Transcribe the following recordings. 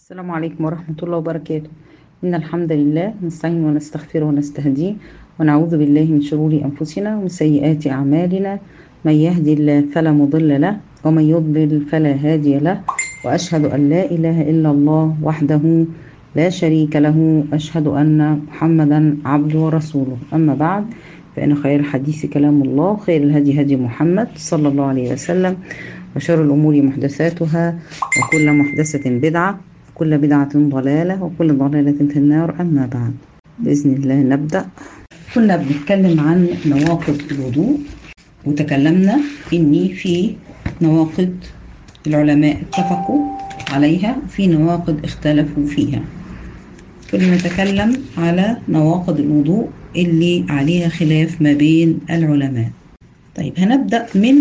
السلام عليكم ورحمة الله وبركاته إن الحمد لله نستعين ونستغفر ونستهديه ونعوذ بالله من شرور أنفسنا ومن سيئات أعمالنا من يهدي الله فلا مضل له ومن يضلل فلا هادي له وأشهد أن لا إله إلا الله وحده لا شريك له أشهد أن محمدا عبده ورسوله أما بعد فإن خير الحديث كلام الله خير الهدي هدي محمد صلى الله عليه وسلم وشر الأمور محدثاتها وكل محدثة بدعة وكل بدعة ضلالة وكل ضلالة في النار أما بعد بإذن الله نبدأ كنا بنتكلم عن نواقض الوضوء وتكلمنا إني في نواقض العلماء اتفقوا عليها في نواقض اختلفوا فيها كنا نتكلم على نواقض الوضوء اللي عليها خلاف ما بين العلماء طيب هنبدأ من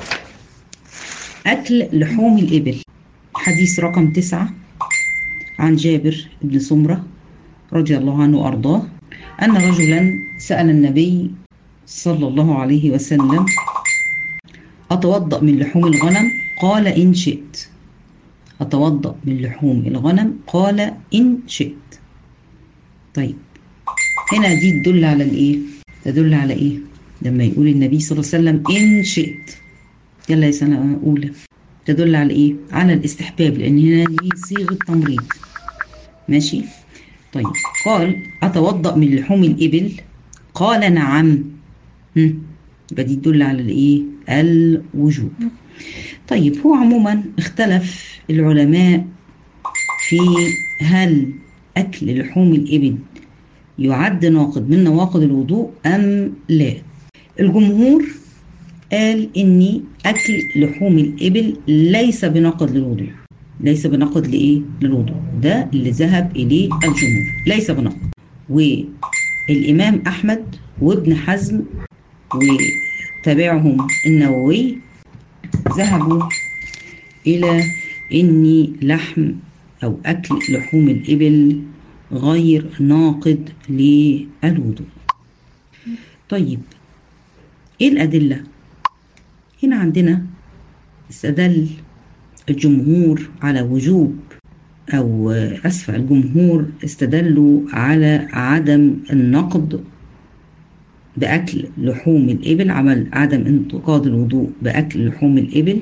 أكل لحوم الإبل حديث رقم تسعة عن جابر بن سمرة رضي الله عنه وأرضاه أن رجلا سأل النبي صلى الله عليه وسلم أتوضأ من لحوم الغنم قال إن شئت أتوضأ من لحوم الغنم قال إن شئت طيب هنا دي تدل على الإيه؟ تدل على إيه؟ لما يقول النبي صلى الله عليه وسلم إن شئت يلا يا سنة أولى تدل على إيه؟ على الاستحباب لأن هنا دي صيغة تمريض ماشي؟ طيب قال أتوضأ من لحوم الإبل قال نعم يبقى دي تدل على الإيه؟ الوجوب طيب هو عموما اختلف العلماء في هل أكل لحوم الإبل يعد ناقض من نواقض الوضوء أم لا الجمهور قال إني أكل لحوم الإبل ليس بناقض للوضوء ليس بناقض لإيه؟ للوضوء ده اللي ذهب إليه الجمهور ليس بناقض والإمام أحمد وابن حزم وتابعهم النووي ذهبوا إلى إني لحم أو أكل لحوم الإبل غير ناقض للوضوء طيب إيه الأدلة؟ هنا عندنا استدل الجمهور على وجوب أو أسفة الجمهور استدلوا على عدم النقض بأكل لحوم الإبل عمل عدم انتقاد الوضوء بأكل لحوم الإبل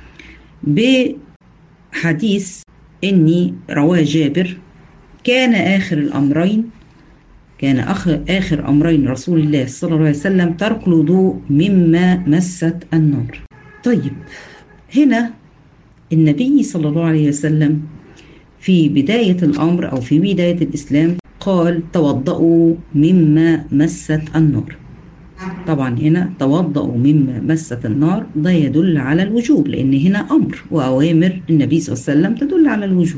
بحديث إني رواه جابر كان آخر الأمرين كان آخر أمرين رسول الله صلى الله عليه وسلم ترك الوضوء مما مست النار طيب هنا النبي صلى الله عليه وسلم في بداية الأمر أو في بداية الإسلام قال توضأوا مما مست النار طبعا هنا توضأوا مما مست النار ده يدل على الوجوب لأن هنا أمر وأوامر النبي صلى الله عليه وسلم تدل على الوجوب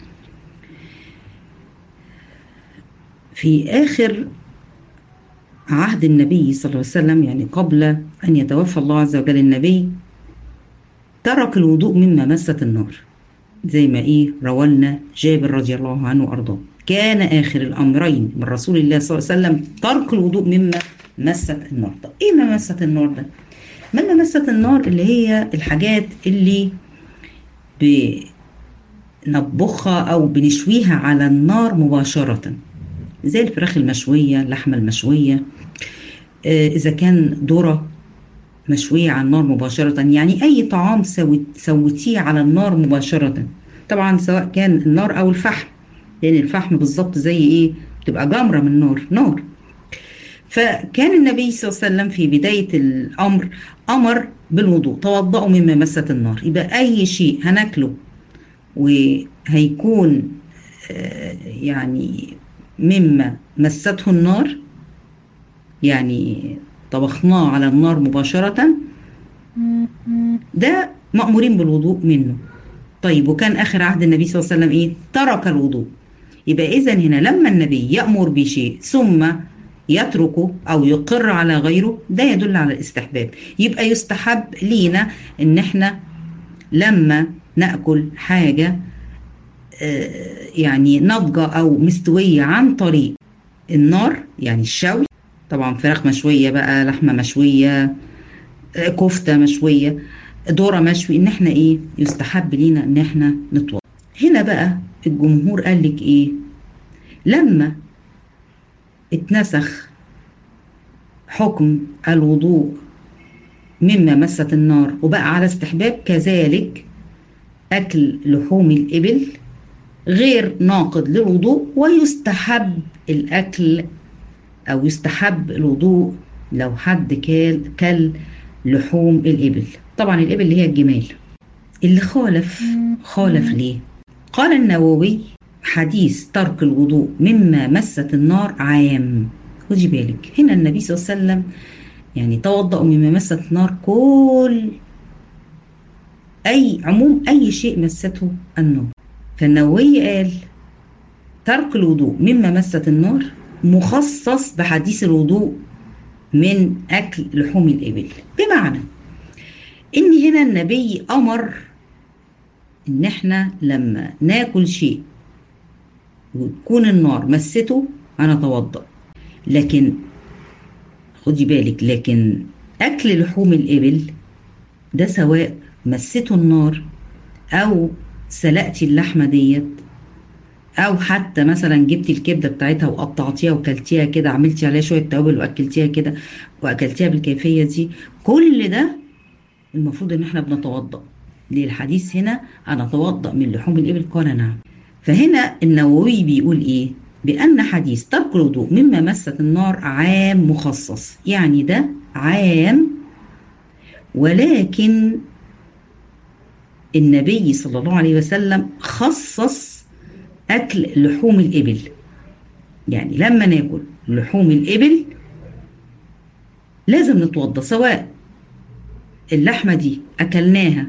في آخر عهد النبي صلى الله عليه وسلم يعني قبل أن يتوفى الله عز وجل النبي ترك الوضوء مما مست النار زي ما إيه روالنا جابر رضي الله عنه وأرضاه كان آخر الأمرين من رسول الله صلى الله عليه وسلم ترك الوضوء مما مست النار طب إيه ما مست النار ده؟ مما مست النار اللي هي الحاجات اللي بنطبخها أو بنشويها على النار مباشرة زي الفراخ المشوية اللحمة المشوية إذا كان ذرة مشوية على النار مباشرة يعني أي طعام سوتيه على النار مباشرة طبعا سواء كان النار أو الفحم لأن يعني الفحم بالظبط زي إيه بتبقى جمرة من نار نار فكان النبي صلى الله عليه وسلم في بداية الأمر أمر بالوضوء توضأوا مما مست النار يبقى أي شيء هناكله وهيكون يعني مما مسته النار يعني طبخناه على النار مباشرة ده مأمورين بالوضوء منه طيب وكان آخر عهد النبي صلى الله عليه وسلم إيه ترك الوضوء يبقى إذا هنا لما النبي يأمر بشيء ثم يتركه أو يقر على غيره ده يدل على الاستحباب يبقى يستحب لينا إن احنا لما نأكل حاجة يعني نضجة أو مستوية عن طريق النار يعني الشوي طبعا فراخ مشوية بقى لحمة مشوية كفتة مشوية ذرة مشوي ان احنا ايه يستحب لينا ان احنا نتوضا هنا بقى الجمهور قال لك ايه لما اتنسخ حكم الوضوء مما مست النار وبقى على استحباب كذلك أكل لحوم الإبل غير ناقض للوضوء ويستحب الأكل أو يستحب الوضوء لو حد كال كل لحوم الإبل طبعا الإبل اللي هي الجمال اللي خالف خالف ليه قال النووي حديث ترك الوضوء مما مست النار عام خدي بالك هنا النبي صلى الله عليه وسلم يعني توضأوا مما مست النار كل أي عموم أي شيء مسته النار فالنووي قال ترك الوضوء مما مست النار مخصص بحديث الوضوء من أكل لحوم الإبل بمعنى إن هنا النبي أمر إن إحنا لما ناكل شيء وتكون النار مسته هنتوضأ لكن خدي بالك لكن أكل لحوم الإبل ده سواء مسته النار أو سلقتي اللحمة ديت أو حتى مثلا جبتي الكبدة بتاعتها وقطعتيها وكلتيها كده عملتي عليها شوية توابل وأكلتيها كده وأكلتيها بالكيفية دي كل ده المفروض إن إحنا بنتوضأ ليه الحديث هنا أنا أتوضأ من لحوم الإبل قال نعم فهنا النووي بيقول إيه بأن حديث ترك الوضوء مما مست النار عام مخصص يعني ده عام ولكن النبي صلى الله عليه وسلم خصص أكل لحوم الإبل يعني لما ناكل لحوم الإبل لازم نتوضى سواء اللحمة دي أكلناها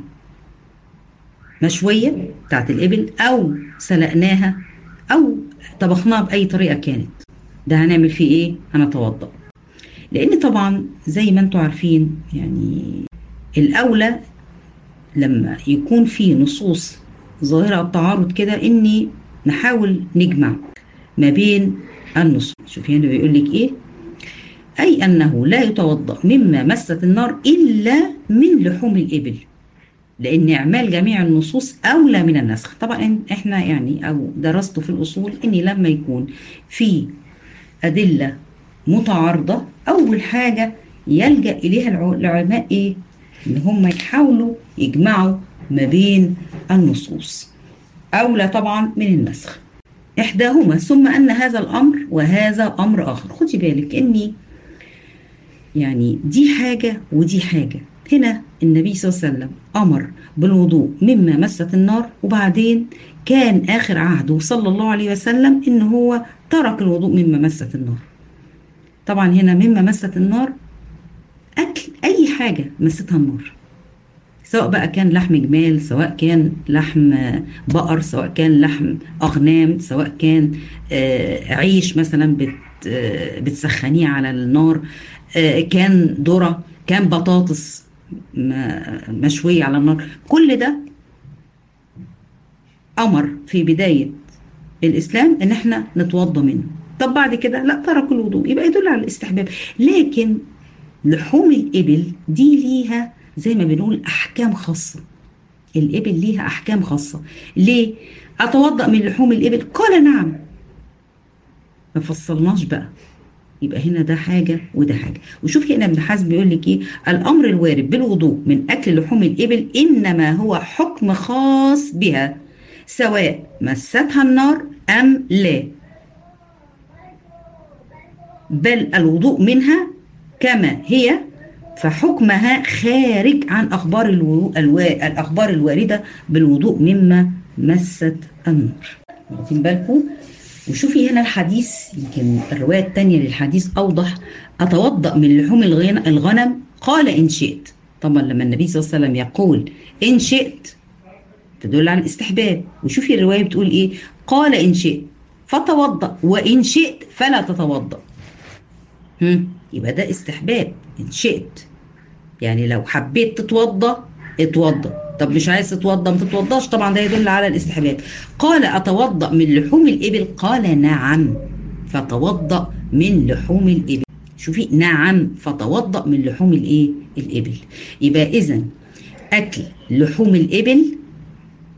مشوية بتاعت الإبل أو سلقناها أو طبخناها بأي طريقة كانت ده هنعمل فيه إيه؟ هنتوضأ لأن طبعا زي ما انتم عارفين يعني الأولى لما يكون في نصوص ظاهرة التعارض كده إني نحاول نجمع ما بين النصوص شوفي هنا بيقول لك إيه أي أنه لا يتوضأ مما مست النار إلا من لحوم الإبل لأن إعمال جميع النصوص أولى من النسخ طبعا إحنا يعني أو درسته في الأصول إن لما يكون في أدلة متعارضة أول حاجة يلجأ إليها العلماء إيه؟ إن هم يحاولوا يجمعوا ما بين النصوص أولى طبعا من النسخ إحداهما ثم أن هذا الأمر وهذا أمر آخر خدي بالك إني يعني دي حاجة ودي حاجة هنا النبي صلى الله عليه وسلم أمر بالوضوء مما مست النار وبعدين كان آخر عهده صلى الله عليه وسلم إن هو ترك الوضوء مما مست النار طبعا هنا مما مست النار أكل أي حاجة مستها النار سواء بقى كان لحم جمال سواء كان لحم بقر سواء كان لحم أغنام سواء كان عيش مثلا بت بتسخنيه على النار كان ذرة كان بطاطس مشوية على النار كل ده أمر في بداية الإسلام إن إحنا نتوضى منه طب بعد كده لا تركوا الوضوء يبقى يدل على الاستحباب لكن لحوم الإبل دي ليها زي ما بنقول أحكام خاصة الإبل ليها أحكام خاصة ليه؟ أتوضأ من لحوم الإبل قال نعم ما فصلناش بقى يبقى هنا ده حاجة وده حاجة وشوفي هنا ابن حزم بيقول لك ايه الامر الوارد بالوضوء من اكل لحوم الابل انما هو حكم خاص بها سواء مستها النار ام لا بل الوضوء منها كما هي فحكمها خارج عن اخبار الو... الو... الاخبار الوارده بالوضوء مما مست النار واخدين بالكم وشوفي هنا الحديث يمكن الرواية الثانية للحديث أوضح أتوضأ من لحوم الغنم قال إن شئت طبعا لما النبي صلى الله عليه وسلم يقول إن شئت تدل على الاستحباب وشوفي الرواية بتقول إيه قال إن شئت فتوضأ وإن شئت فلا تتوضأ هم. يبقى ده استحباب إن شئت يعني لو حبيت تتوضأ اتوضأ طب مش عايز تتوضا ما تتوضاش طبعا ده يدل على الاستحباب قال اتوضا من لحوم الابل قال نعم فتوضا من لحوم الابل شوفي نعم فتوضا من لحوم الايه الابل يبقى اذا اكل لحوم الابل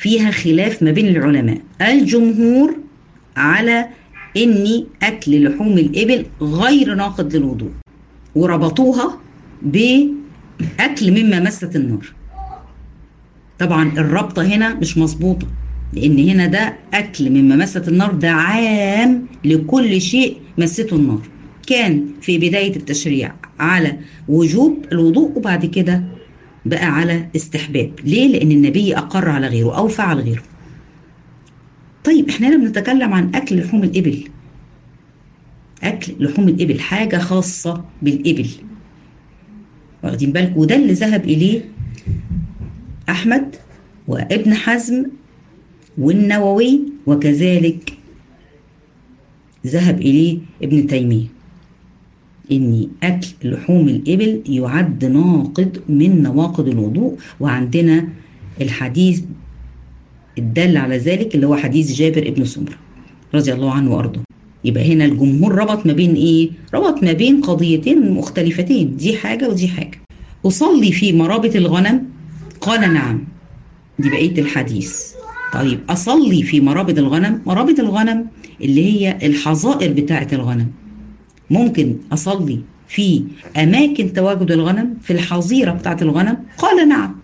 فيها خلاف ما بين العلماء الجمهور على ان اكل لحوم الابل غير ناقض للوضوء وربطوها باكل مما مست النار طبعا الرابطه هنا مش مظبوطه لان هنا ده اكل مما مست النار ده عام لكل شيء مسته النار كان في بدايه التشريع على وجوب الوضوء وبعد كده بقى على استحباب ليه لان النبي اقر على غيره او فعل غيره طيب احنا هنا بنتكلم عن اكل لحوم الابل اكل لحوم الابل حاجه خاصه بالابل واخدين بالكم وده اللي ذهب اليه احمد وابن حزم والنووي وكذلك ذهب اليه ابن تيميه ان اكل لحوم الابل يعد ناقض من نواقض الوضوء وعندنا الحديث الدل على ذلك اللي هو حديث جابر ابن سمره رضي الله عنه وارضاه يبقى هنا الجمهور ربط ما بين ايه ربط ما بين قضيتين مختلفتين دي حاجه ودي حاجه اصلي في مرابط الغنم قال نعم دي بقيه الحديث طيب اصلي في مرابط الغنم مرابط الغنم اللي هي الحظائر بتاعه الغنم ممكن اصلي في اماكن تواجد الغنم في الحظيره بتاعه الغنم قال نعم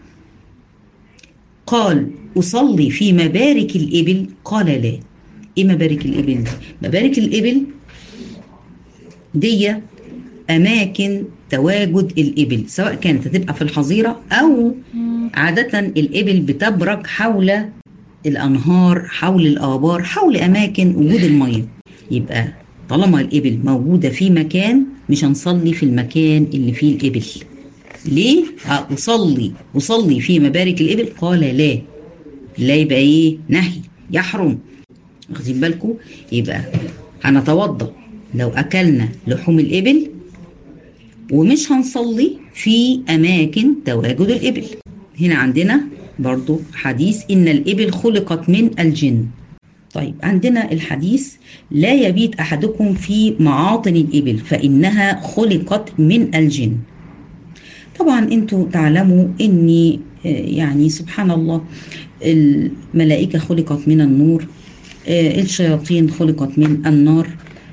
قال اصلي في مبارك الابل قال لا ايه مبارك الابل دي مبارك الابل دي اماكن تواجد الابل سواء كانت هتبقى في الحظيره او عاده الابل بتبرك حول الانهار حول الابار حول اماكن وجود الميه يبقى طالما الإبل موجودة في مكان مش هنصلي في المكان اللي فيه الإبل ليه؟ أصلي أصلي في مبارك الإبل قال لا لا يبقى إيه؟ نهي يحرم واخدين بالكم؟ يبقى هنتوضأ لو أكلنا لحوم الإبل ومش هنصلي في أماكن تواجد الإبل هنا عندنا برضو حديث إن الإبل خلقت من الجن طيب عندنا الحديث لا يبيت احدكم في معاطن الابل فانها خلقت من الجن طبعا انتوا تعلموا اني يعني سبحان الله الملائكه خلقت من النور الشياطين خلقت من النار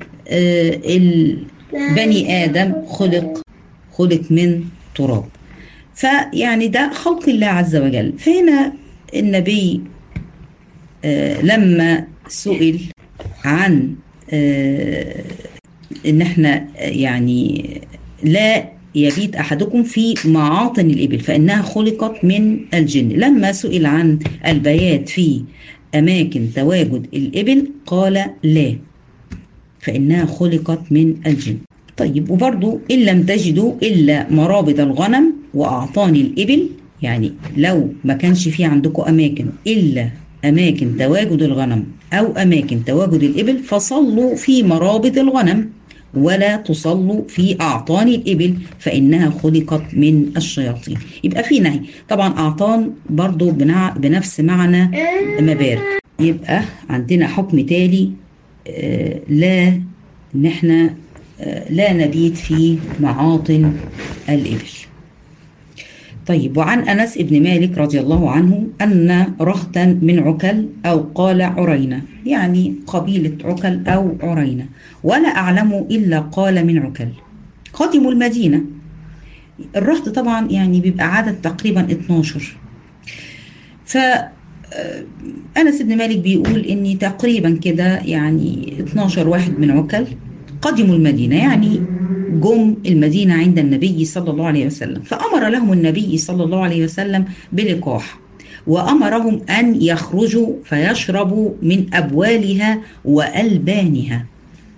بني ادم خلق خلق من تراب فيعني ده خلق الله عز وجل فهنا النبي آه لما سئل عن آه ان احنا يعني لا يبيت احدكم في معاطن الابل فانها خلقت من الجن لما سئل عن البيات في اماكن تواجد الابل قال لا فانها خلقت من الجن طيب وبرضو ان لم تجدوا الا مرابط الغنم واعطان الابل يعني لو ما كانش في عندكم اماكن الا أماكن تواجد الغنم أو أماكن تواجد الإبل فصلوا في مرابط الغنم ولا تصلوا في أعطان الإبل فإنها خلقت من الشياطين يبقى في نهي طبعا أعطان برضو بنفس معنى مبارك يبقى عندنا حكم تالي آه لا ان احنا آه لا نبيت في معاطن الإبل طيب وعن انس بن مالك رضي الله عنه ان رهتا من عكل او قال عرينه يعني قبيله عكل او عرينه ولا اعلم الا قال من عكل قدموا المدينه الرهط طبعا يعني بيبقى عدد تقريبا 12 ف انس بن مالك بيقول اني تقريبا كده يعني 12 واحد من عكل قدموا المدينه يعني جم المدينة عند النبي صلى الله عليه وسلم فأمر لهم النبي صلى الله عليه وسلم بلقاح وأمرهم أن يخرجوا فيشربوا من أبوالها وألبانها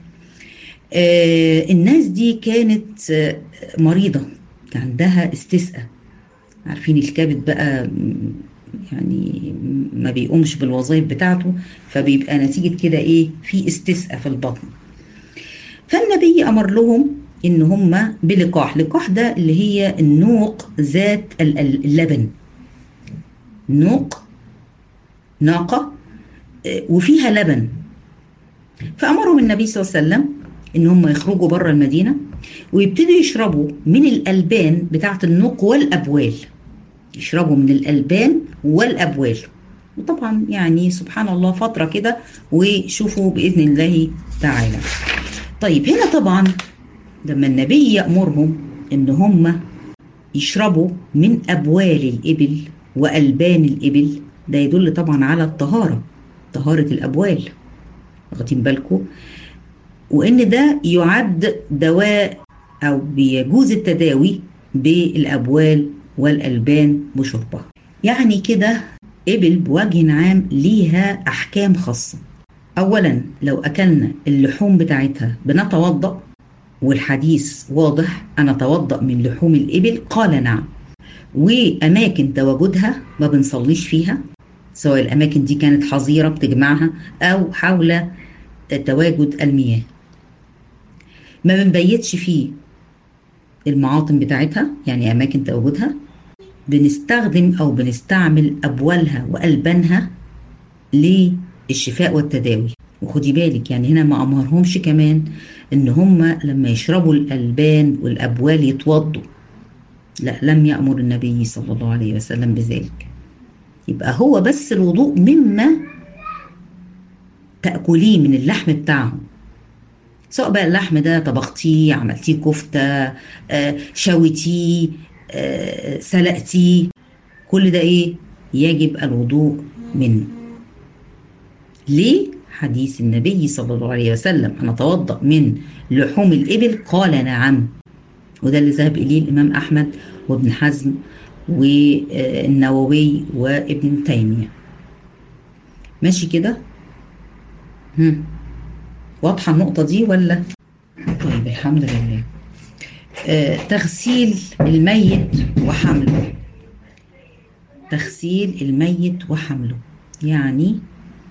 آه الناس دي كانت آه مريضة عندها استسقاء عارفين الكبد بقى يعني ما بيقومش بالوظائف بتاعته فبيبقى نتيجة كده ايه في استسقاء في البطن فالنبي أمر لهم ان هم بلقاح لقاح ده اللي هي النوق ذات اللبن نوق ناقة وفيها لبن فأمرهم النبي صلى الله عليه وسلم ان هم يخرجوا بره المدينة ويبتدوا يشربوا من الألبان بتاعة النوق والأبوال يشربوا من الألبان والأبوال وطبعا يعني سبحان الله فترة كده وشوفوا بإذن الله تعالى طيب هنا طبعا لما النبي يأمرهم إن هم يشربوا من أبوال الإبل وألبان الإبل ده يدل طبعا على الطهارة طهارة الأبوال واخدين بالكم وإن ده يعد دواء أو بيجوز التداوي بالأبوال والألبان بشربها يعني كده إبل بوجه عام ليها أحكام خاصة أولا لو أكلنا اللحوم بتاعتها بنتوضأ والحديث واضح أنا أتوضأ من لحوم الإبل قال نعم وأماكن تواجدها ما بنصليش فيها سواء الأماكن دي كانت حظيرة بتجمعها أو حول تواجد المياه ما بنبيتش فيه المعاطن بتاعتها يعني أماكن تواجدها بنستخدم أو بنستعمل أبوالها وألبانها للشفاء والتداوي وخدي بالك يعني هنا ما أمرهمش كمان إن هم لما يشربوا الألبان والأبوال يتوضوا لا لم يأمر النبي صلى الله عليه وسلم بذلك يبقى هو بس الوضوء مما تأكليه من اللحم بتاعهم سواء بقى اللحم ده طبختيه عملتيه كفتة آه شويتيه آه سلقتيه كل ده ايه يجب الوضوء منه ليه حديث النبي صلى الله عليه وسلم أنا أتوضأ من لحوم الإبل قال نعم وده اللي ذهب إليه الإمام أحمد وابن حزم والنووي وابن تيمية ماشي كده هم. واضحة النقطة دي ولا طيب الحمد لله آه تغسيل الميت وحمله تغسيل الميت وحمله يعني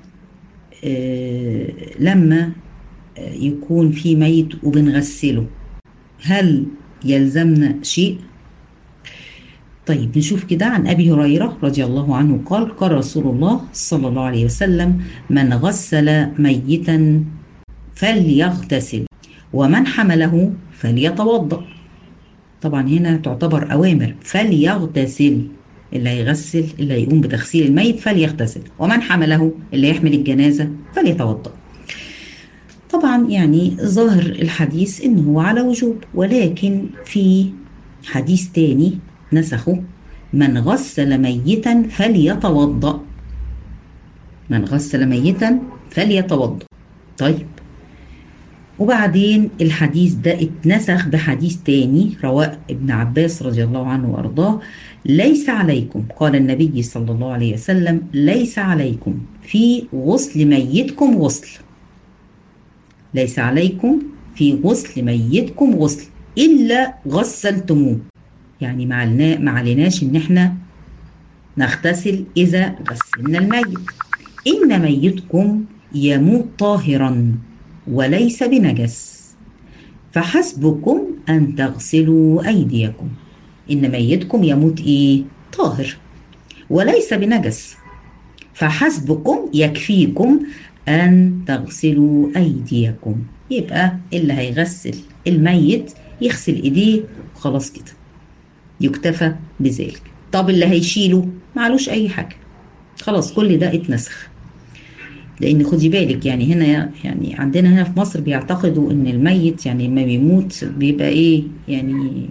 آه لما يكون في ميت وبنغسله هل يلزمنا شيء طيب نشوف كده عن أبي هريرة رضي الله عنه قال قال رسول الله صلى الله عليه وسلم من غسل ميتا فليغتسل ومن حمله فليتوضأ طبعا هنا تعتبر أوامر فليغتسل اللي هيغسل اللي هيقوم بتغسيل الميت فليغتسل ومن حمله اللي يحمل الجنازة فليتوضأ طبعا يعني ظاهر الحديث انه هو على وجوب ولكن في حديث تاني نسخه من غسل ميتا فليتوضأ من غسل ميتا فليتوضأ طيب وبعدين الحديث ده اتنسخ بحديث تاني رواه ابن عباس رضي الله عنه وارضاه ليس عليكم قال النبي صلى الله عليه وسلم ليس عليكم في غسل ميتكم غسل ليس عليكم في غسل ميتكم غسل إلا غسلتموه يعني ما عليناش إن احنا نغتسل إذا غسلنا الميت إن ميتكم يموت طاهرا وليس بنجس فحسبكم أن تغسلوا أيديكم إن ميتكم يموت إيه؟ طاهر وليس بنجس فحسبكم يكفيكم أن تغسلوا أيديكم يبقى اللي هيغسل الميت يغسل إيديه وخلاص كده يكتفى بذلك طب اللي هيشيله معلوش أي حاجة خلاص كل ده اتنسخ لان خدي بالك يعني هنا يعني عندنا هنا في مصر بيعتقدوا ان الميت يعني لما بيموت بيبقى ايه يعني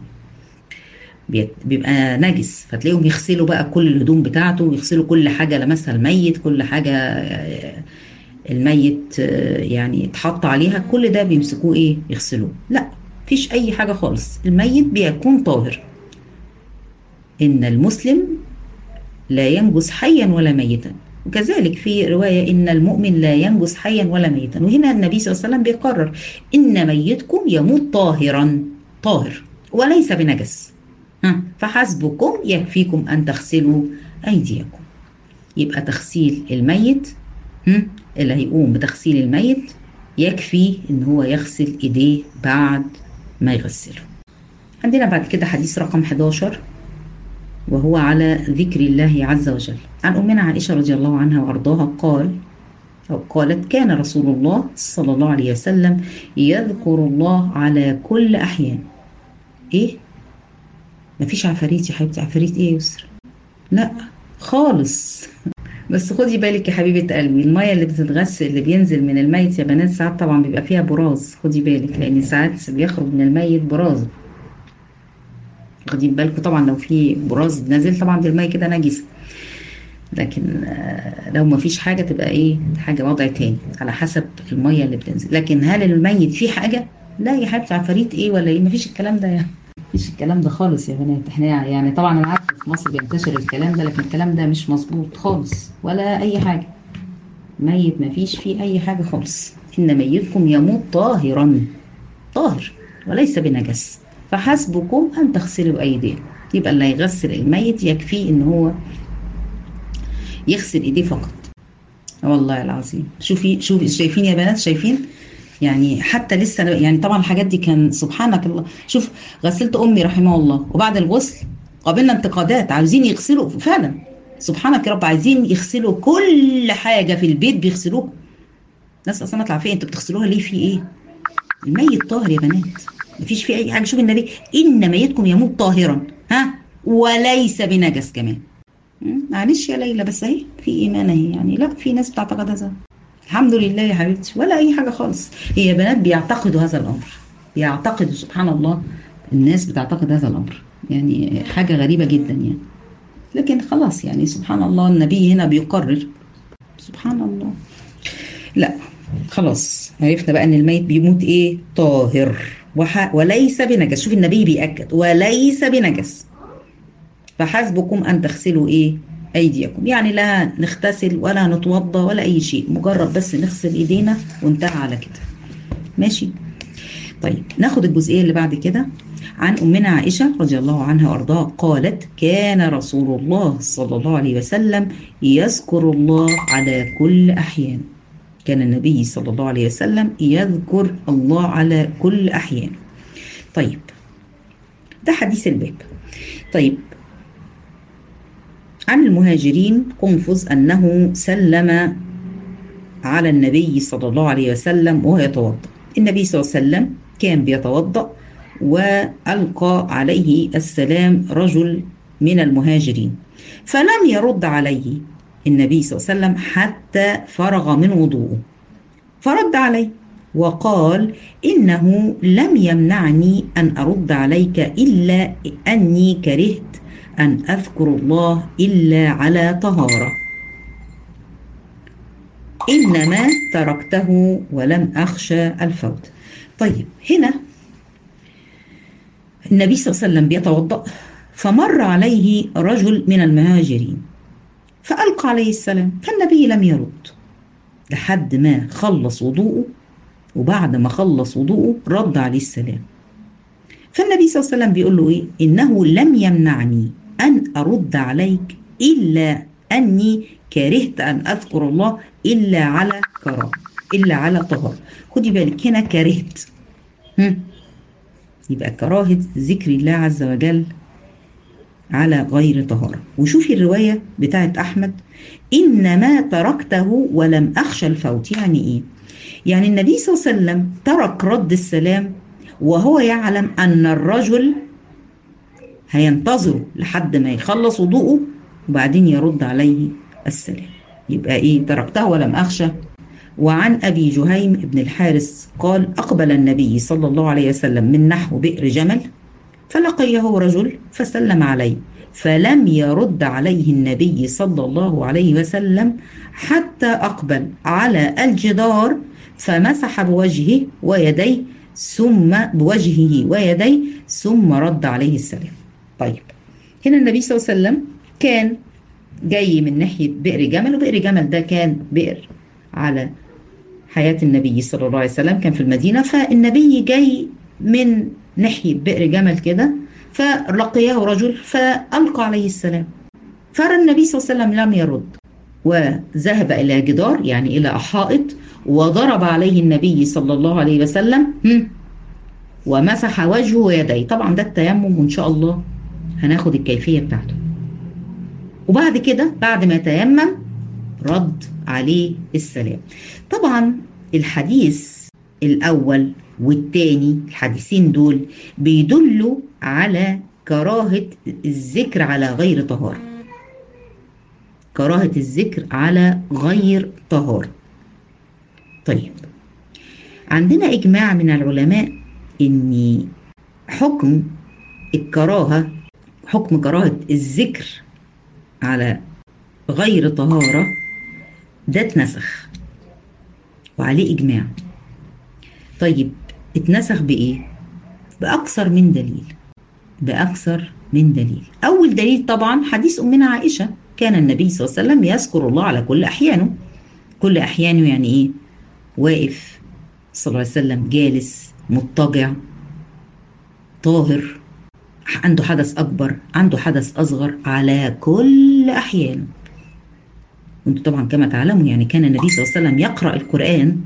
بيبقى نجس فتلاقيهم يغسلوا بقى كل الهدوم بتاعته ويغسلوا كل حاجه لمسها الميت كل حاجه الميت يعني اتحط عليها كل ده بيمسكوه ايه يغسلوه لا مفيش اي حاجه خالص الميت بيكون طاهر ان المسلم لا ينجس حيا ولا ميتا وكذلك في رواية إن المؤمن لا ينجس حيا ولا ميتا وهنا النبي صلى الله عليه وسلم بيقرر إن ميتكم يموت طاهرا طاهر وليس بنجس فحسبكم يكفيكم أن تغسلوا أيديكم يبقى تغسيل الميت اللي هيقوم بتغسيل الميت يكفي إن هو يغسل إيديه بعد ما يغسله عندنا بعد كده حديث رقم 11 وهو على ذكر الله عز وجل عن أمنا عائشة رضي الله عنها وأرضاها قال أو قالت كان رسول الله صلى الله عليه وسلم يذكر الله على كل أحيان إيه؟ مفيش عفاريت يا حبيبتي عفاريت إيه يا يسر؟ لا خالص بس خدي بالك يا حبيبة قلبي المية اللي بتتغسل اللي بينزل من الميت يا بنات ساعات طبعا بيبقى فيها براز خدي بالك لأن ساعات بيخرج من الميت براز واخدين بالكم طبعا لو في براز نازل طبعا دي المية كده نجسة لكن لو ما فيش حاجة تبقى ايه حاجة وضع تاني على حسب المية اللي بتنزل لكن هل الميت فيه حاجة لا يا حبيبتي عفاريت ايه ولا ايه مفيش الكلام ده يعني مفيش الكلام ده خالص يا بنات احنا يعني طبعا انا عارفه في مصر بينتشر الكلام ده لكن الكلام ده مش مظبوط خالص ولا اي حاجه ميت مفيش فيه اي حاجه خالص ان ميتكم يموت طاهرا طاهر وليس بنجس فحسبكم ان تغسلوا ايديكم يبقى اللي يغسل الميت يكفيه ان هو يغسل ايديه فقط والله العظيم شوفي شوفي شايفين يا بنات شايفين يعني حتى لسه يعني طبعا الحاجات دي كان سبحانك الله شوف غسلت امي رحمه الله وبعد الغسل قابلنا انتقادات عاوزين يغسلوا فعلا سبحانك يا رب عايزين يغسلوا كل حاجه في البيت بيغسلوها ناس اصلا العافيه انتوا بتغسلوها ليه في ايه الميت طاهر يا بنات مفيش فيه اي حاجه شوف النبي ان ميتكم يموت طاهرا ها وليس بنجس كمان معلش يا ليلى بس اهي في ايمان اهي يعني لا في ناس بتعتقد هذا الحمد لله يا حبيبتي ولا اي حاجه خالص هي بنات بيعتقدوا هذا الامر بيعتقدوا سبحان الله الناس بتعتقد هذا الامر يعني حاجه غريبه جدا يعني لكن خلاص يعني سبحان الله النبي هنا بيقرر سبحان الله لا خلاص عرفنا بقى ان الميت بيموت ايه طاهر وح... وليس بنجس شوف النبي بيأكد وليس بنجس فحسبكم ان تغسلوا ايه ايديكم يعني لا نغتسل ولا نتوضى ولا اي شيء مجرد بس نغسل ايدينا وانتهى على كده ماشي طيب ناخد الجزئيه اللي بعد كده عن امنا عائشه رضي الله عنها وارضاها قالت كان رسول الله صلى الله عليه وسلم يذكر الله على كل احيان كان النبي صلى الله عليه وسلم يذكر الله على كل احيان طيب ده حديث الباب طيب عن المهاجرين قنفذ أنه سلم على النبي صلى الله عليه وسلم وهو يتوضأ النبي صلى الله عليه وسلم كان بيتوضأ وألقى عليه السلام رجل من المهاجرين فلم يرد عليه النبي صلى الله عليه وسلم حتى فرغ من وضوءه فرد عليه وقال إنه لم يمنعني أن أرد عليك إلا أني كرهت أن أذكر الله إلا على طهارة إنما تركته ولم أخشى الفوت طيب هنا النبي صلى الله عليه وسلم بيتوضأ فمر عليه رجل من المهاجرين فألقى عليه السلام فالنبي لم يرد لحد ما خلص وضوءه وبعد ما خلص وضوءه رد عليه السلام فالنبي صلى الله عليه وسلم بيقول له ايه انه لم يمنعني ان ارد عليك الا اني كرهت ان اذكر الله الا على كراهه الا على طهاره خدي بالك هنا كرهت هم. يبقى كراهه ذكر الله عز وجل على غير طهارة وشوفي الرواية بتاعت أحمد إنما تركته ولم أخشى الفوت يعني إيه يعني النبي صلى الله عليه وسلم ترك رد السلام وهو يعلم أن الرجل هينتظره لحد ما يخلص وضوءه وبعدين يرد عليه السلام يبقى إيه تركته ولم أخشى وعن أبي جهيم بن الحارس قال أقبل النبي صلى الله عليه وسلم من نحو بئر جمل فلقيه رجل فسلم عليه فلم يرد عليه النبي صلى الله عليه وسلم حتى أقبل على الجدار فمسح بوجهه ويديه ثم بوجهه ويديه ثم رد عليه السلام طيب هنا النبي صلى الله عليه وسلم كان جاي من ناحية بئر جمل وبئر جمل ده كان بئر على حياة النبي صلى الله عليه وسلم كان في المدينة فالنبي جاي من ناحية بئر جمل كده فلقيه رجل فألقى عليه السلام فالنبي صلى الله عليه وسلم لم يرد وذهب إلى جدار يعني إلى حائط وضرب عليه النبي صلى الله عليه وسلم ومسح وجهه ويديه طبعا ده التيمم وإن شاء الله هناخد الكيفية بتاعته وبعد كده بعد ما تيمم رد عليه السلام طبعا الحديث الأول والتاني الحديثين دول بيدلوا على كراهة الذكر على غير طهارة كراهة الذكر على غير طهارة طيب عندنا إجماع من العلماء إن حكم الكراهة حكم كراهة الذكر على غير طهارة ده اتنسخ وعليه إجماع طيب اتنسخ بإيه؟ بأكثر من دليل بأكثر من دليل أول دليل طبعا حديث أمنا عائشة كان النبي صلى الله عليه وسلم يذكر الله على كل أحيانه كل أحيانه يعني إيه؟ واقف صلى الله عليه وسلم جالس مضطجع طاهر عنده حدث أكبر عنده حدث أصغر على كل أحيانه وانتم طبعا كما تعلموا يعني كان النبي صلى الله عليه وسلم يقرأ القرآن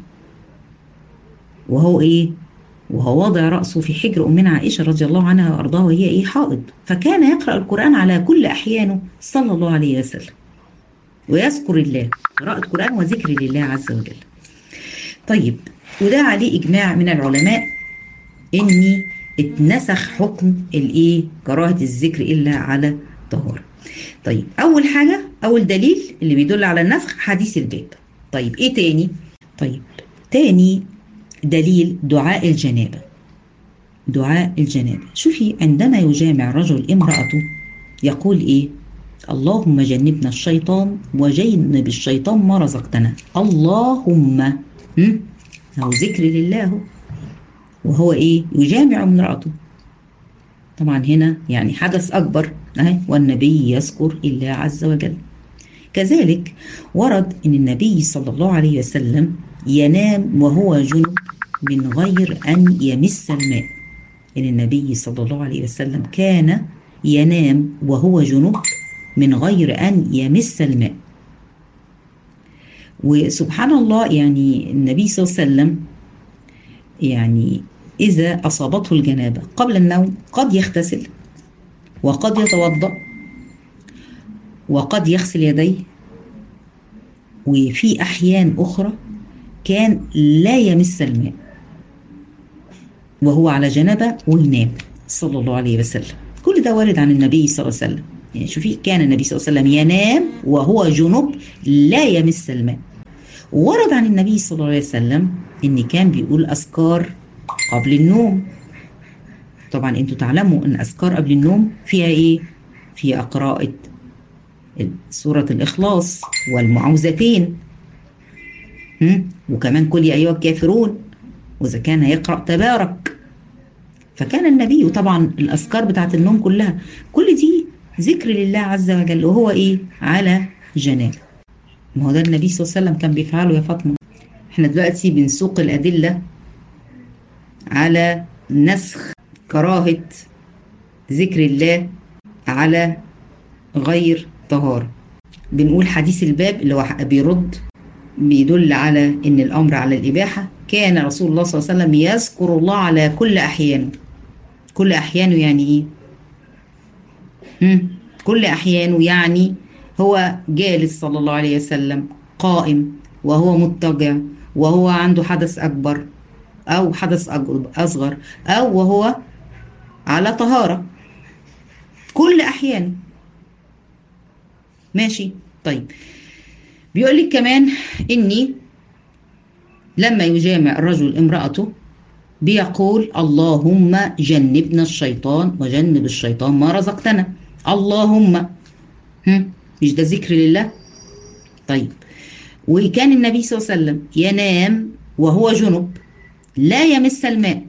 وهو إيه وهو واضع رأسه في حجر أمنا عائشة رضي الله عنها وأرضاها وهي إيه حائض فكان يقرأ القرآن على كل أحيانه صلى الله عليه وسلم ويذكر الله قراءة القرآن وذكر لله عز وجل طيب وده عليه إجماع من العلماء إني اتنسخ حكم الإيه كراهة الذكر إلا على طهارة طيب أول حاجة أول دليل اللي بيدل على النسخ حديث الباب طيب إيه تاني طيب تاني دليل دعاء الجنابة دعاء الجنابة شوفي عندما يجامع رجل امرأته يقول إيه اللهم جنبنا الشيطان وجنب الشيطان ما رزقتنا اللهم هو ذكر لله وهو إيه يجامع امرأته طبعا هنا يعني حدث أكبر أهي والنبي يذكر الله عز وجل كذلك ورد أن النبي صلى الله عليه وسلم ينام وهو جنب من غير أن يمس الماء إن النبي صلى الله عليه وسلم كان ينام وهو جنب من غير أن يمس الماء وسبحان الله يعني النبي صلى الله عليه وسلم يعني إذا أصابته الجنابة قبل النوم قد يغتسل وقد يتوضأ وقد يغسل يديه وفي أحيان أخرى كان لا يمس الماء وهو على جنبه وينام صلى الله عليه وسلم كل ده وارد عن النبي صلى الله عليه وسلم يعني شوفي كان النبي صلى الله عليه وسلم ينام وهو جنب لا يمس الماء ورد عن النبي صلى الله عليه وسلم ان كان بيقول اذكار قبل النوم طبعا انتوا تعلموا ان اذكار قبل النوم فيها ايه فيها قراءه سوره الاخلاص والمعوذتين وكمان كل يا ايها الكافرون واذا كان يقرا تبارك فكان النبي وطبعا الاذكار بتاعت النوم كلها كل دي ذكر لله عز وجل وهو ايه على جنابه ما هو ده النبي صلى الله عليه وسلم كان بيفعله يا فاطمه احنا دلوقتي بنسوق الادله على نسخ كراهه ذكر الله على غير طهاره بنقول حديث الباب اللي هو بيرد بيدل على ان الامر على الاباحه كان رسول الله صلى الله عليه وسلم يذكر الله على كل احيانه كل احيانه يعني ايه هم؟ كل احيانه يعني هو جالس صلى الله عليه وسلم قائم وهو مضطجع وهو عنده حدث اكبر او حدث اصغر او وهو على طهاره كل احيانه ماشي طيب بيقول لك كمان اني لما يجامع الرجل امرأته بيقول اللهم جنبنا الشيطان وجنب الشيطان ما رزقتنا اللهم هم مش ده ذكر لله طيب وكان النبي صلى الله عليه وسلم ينام وهو جنب لا يمس الماء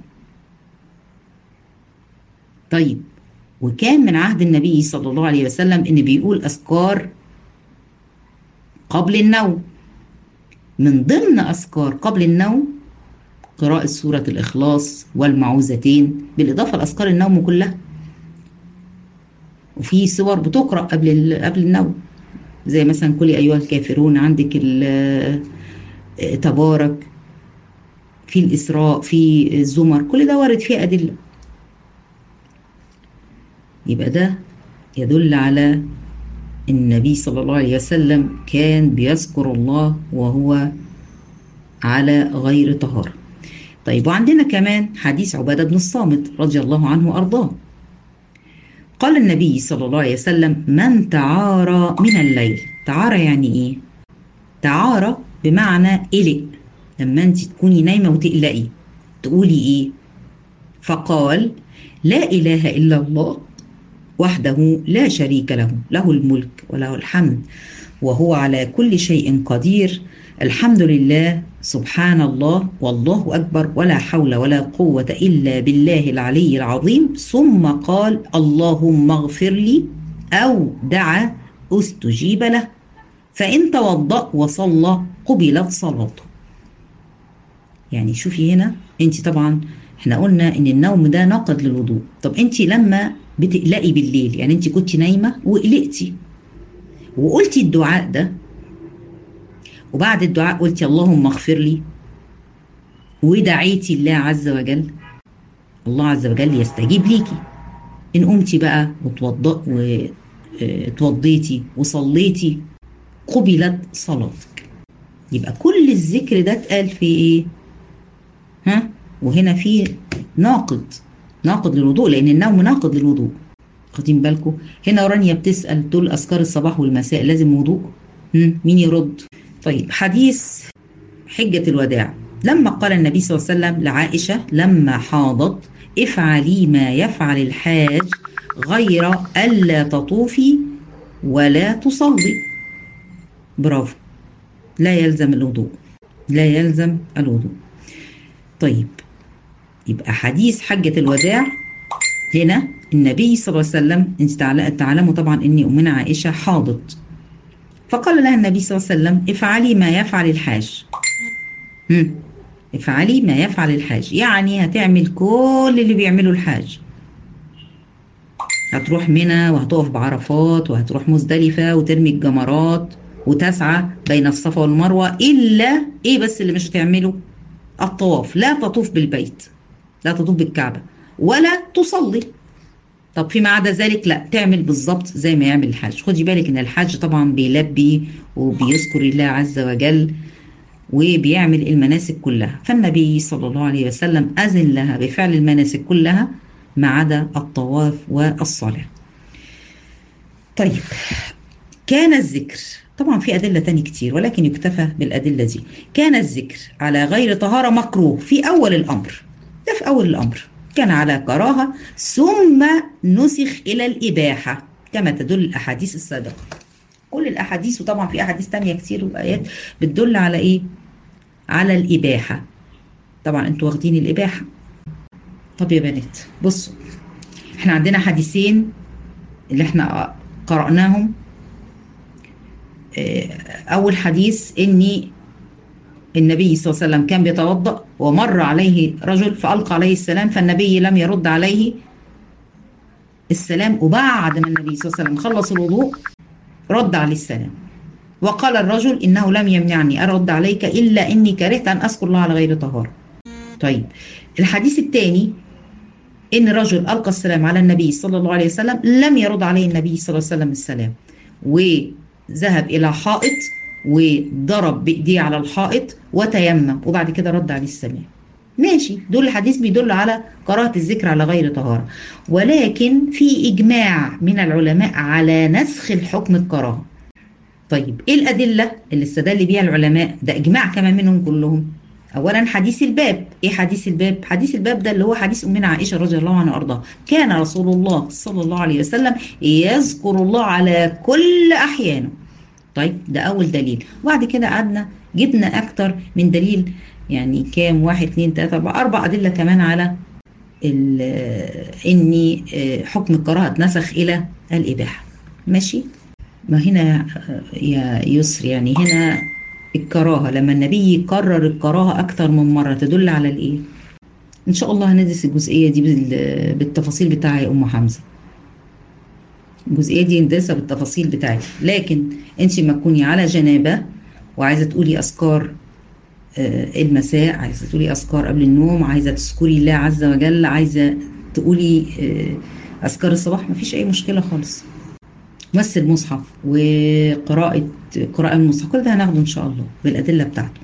طيب وكان من عهد النبي صلى الله عليه وسلم ان بيقول اذكار قبل النوم من ضمن أذكار قبل النوم قراءة سورة الإخلاص والمعوذتين بالإضافة لأذكار النوم كلها وفي سور بتقرأ قبل قبل النوم زي مثلا كل أيها الكافرون عندك تبارك في الإسراء في الزمر كل ده وارد فيه أدلة يبقى ده يدل على النبي صلى الله عليه وسلم كان بيذكر الله وهو على غير طهارة طيب وعندنا كمان حديث عبادة بن الصامت رضي الله عنه وأرضاه قال النبي صلى الله عليه وسلم من تعارى من الليل تعارى يعني ايه تعارى بمعنى قلق لما انت تكوني نايمه وتقلقي تقولي ايه فقال لا اله الا الله وحده لا شريك له له الملك وله الحمد وهو على كل شيء قدير الحمد لله سبحان الله والله اكبر ولا حول ولا قوه الا بالله العلي العظيم ثم قال اللهم اغفر لي او دعا استجيب له فان توضا وصلى قبلت صلاته يعني شوفي هنا انت طبعا احنا قلنا ان النوم ده ناقض للوضوء طب انت لما بتقلقي بالليل يعني انت كنت نايمه وقلقتي وقلتي الدعاء ده وبعد الدعاء قلتي اللهم اغفر لي ودعيتي الله عز وجل الله عز وجل يستجيب ليكي ان قمتي بقى وتوضأ وتوضيتي وصليتي قبلت صلاتك يبقى كل الذكر ده اتقال في ايه ها وهنا في ناقض ناقض للوضوء لان النوم ناقض للوضوء واخدين بالكم هنا رانيا بتسال دول اذكار الصباح والمساء لازم وضوء مين يرد طيب حديث حجه الوداع لما قال النبي صلى الله عليه وسلم لعائشه لما حاضت افعلي ما يفعل الحاج غير الا تطوفي ولا تصلي برافو لا يلزم الوضوء لا يلزم الوضوء طيب يبقى حديث حجة الوداع هنا النبي صلى الله عليه وسلم انت تعلموا طبعا ان امنا عائشة حاضت فقال لها النبي صلى الله عليه وسلم افعلي ما يفعل الحاج هم. افعلي ما يفعل الحاج يعني هتعمل كل اللي بيعمله الحاج هتروح منى وهتقف بعرفات وهتروح مزدلفة وترمي الجمرات وتسعى بين الصفا والمروة إلا إيه بس اللي مش هتعمله الطواف لا تطوف بالبيت لا تطوف بالكعبة ولا تصلي طب فيما عدا ذلك لا تعمل بالظبط زي ما يعمل الحاج خدي بالك ان الحاج طبعا بيلبي وبيذكر الله عز وجل وبيعمل المناسك كلها فالنبي صلى الله عليه وسلم أذن لها بفعل المناسك كلها ما عدا الطواف والصلاة طيب كان الذكر طبعا في أدلة تاني كتير ولكن يكتفى بالأدلة دي كان الذكر على غير طهارة مكروه في أول الأمر ده في أول الأمر كان على كراهة ثم نسخ إلى الإباحة كما تدل الأحاديث السابقة كل الأحاديث وطبعا في أحاديث تانية كتير وآيات بتدل على إيه على الإباحة طبعا أنتوا واخدين الإباحة طب يا بنات بصوا احنا عندنا حديثين اللي احنا قرأناهم أول حديث إني النبي صلى الله عليه وسلم كان بيتوضأ ومر عليه رجل فألقى عليه السلام فالنبي لم يرد عليه السلام وبعد ما النبي صلى الله عليه وسلم خلص الوضوء رد عليه السلام وقال الرجل إنه لم يمنعني أرد عليك إلا إني كرهت أن أذكر الله على غير طهارة طيب الحديث الثاني إن رجل ألقى السلام على النبي صلى الله عليه وسلم لم يرد عليه النبي صلى الله عليه وسلم السلام وذهب إلى حائط وضرب بإيديه على الحائط وتيمم وبعد كده رد عليه السلام ماشي دول الحديث بيدل على قراءة الذكر على غير طهارة ولكن في إجماع من العلماء على نسخ الحكم الكراهة طيب إيه الأدلة اللي استدل بيها العلماء ده إجماع كمان منهم كلهم أولا حديث الباب إيه حديث الباب حديث الباب ده اللي هو حديث أمنا عائشة رضي الله عنها وأرضاها كان رسول الله صلى الله عليه وسلم يذكر الله على كل أحيانه طيب ده أول دليل وبعد كده قعدنا جبنا أكتر من دليل يعني كام واحد اتنين تلاتة أربعة أربع أدلة كمان على إن حكم الكراهة اتنسخ إلى الإباحة ماشي ما هنا يا يسر يعني هنا الكراهة لما النبي يكرر الكراهة أكتر من مرة تدل على الإيه؟ إن شاء الله هندرس الجزئية دي بالتفاصيل بتاع أم حمزة الجزئيه دي ندرسها بالتفاصيل بتاعتها لكن انت ما تكوني على جنابه وعايزه تقولي اذكار المساء عايزه تقولي اذكار قبل النوم عايزه تذكري الله عز وجل عايزه تقولي اذكار الصباح ما فيش اي مشكله خالص مس المصحف وقراءه قراءه المصحف كل ده هناخده ان شاء الله بالادله بتاعته